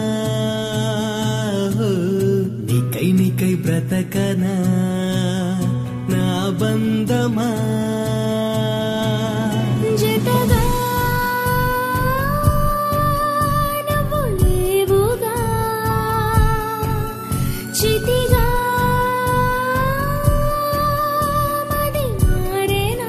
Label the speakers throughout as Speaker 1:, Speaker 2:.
Speaker 1: నీకై నీకై బ్రతకనా నా బంధమా
Speaker 2: జతగా నువ్వు లేవుగా చితిగా మది మారేనా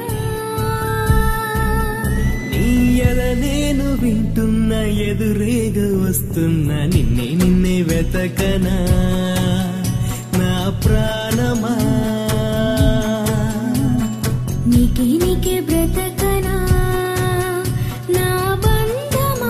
Speaker 1: నీ ఎద నేను వింటున్న ఎదురేగ వస్తున్న నిన్నే నిన్నే వెతకనా నా ప్రాణమా
Speaker 2: నీకే నీకే బ్రతకనా నా బంధమా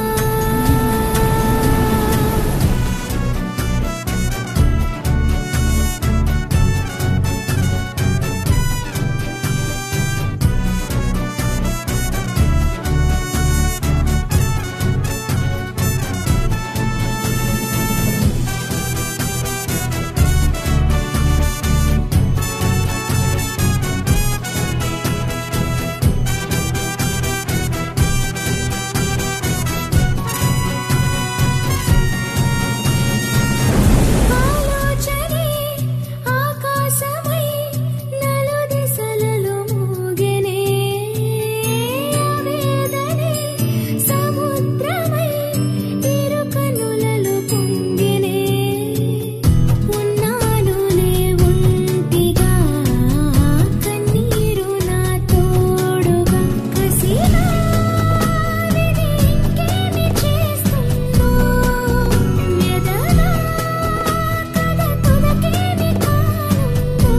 Speaker 2: ఆలోచనే ఆకాశమై నలు దిశలలో మోగెనే ఆవేదనే సముద్రమై ఇరు కనులలో పొంగెనే ఉన్నానులే ఒంటిగా కన్నీరు నా తోడుగా కసిగా విధి ఇంకేమి చేస్తుందో మెదగా కథ తుదకేమి కానుందో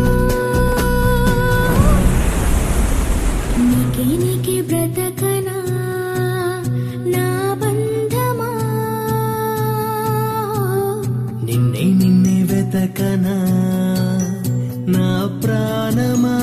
Speaker 2: నీకే నీకే బ్రతకనా నా బంధమా
Speaker 1: నిన్నే నిన్నే వెతకనా నా ప్రాణమా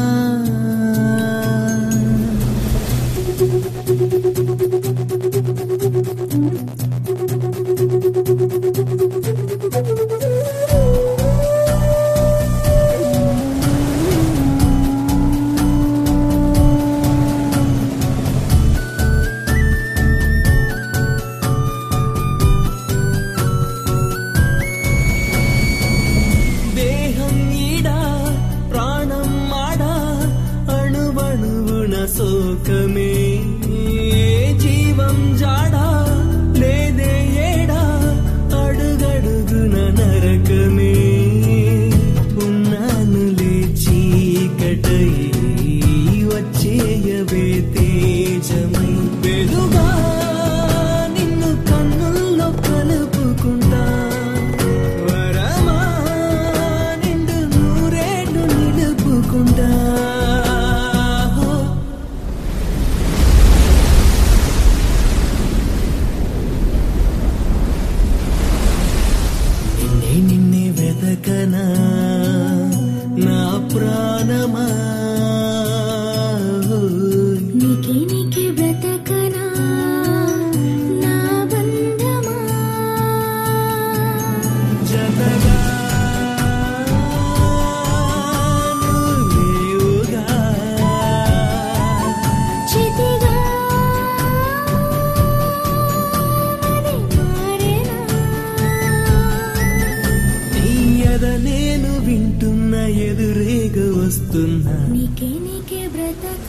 Speaker 1: దేహం ఈడా ప్రాణం మాడా అణువణువున శోకమే జీవం జాడా లేదే ఏడా అడుగడుగున నరకమే ఉన్నానులే చీకటై వచ్చేయవే తేజమై వెలుగా నిన్ను కన్నుల్లో కలుపుకుంటా వరమా నిండు నూరేళ్ళు నిలుపుకుంటా నిన్నే నిన్నే వెతకనా నా ప్రాణమా
Speaker 2: నీకే నీకే బ్రతకనా నా బంధమా
Speaker 1: జతగా నువ్వేవుగా
Speaker 2: చితిగా మది మారేనా
Speaker 1: నీ ఎద నేను వింటున్న ఎదురేగ వస్తున్నా
Speaker 2: నీకే నీకే బ్రతక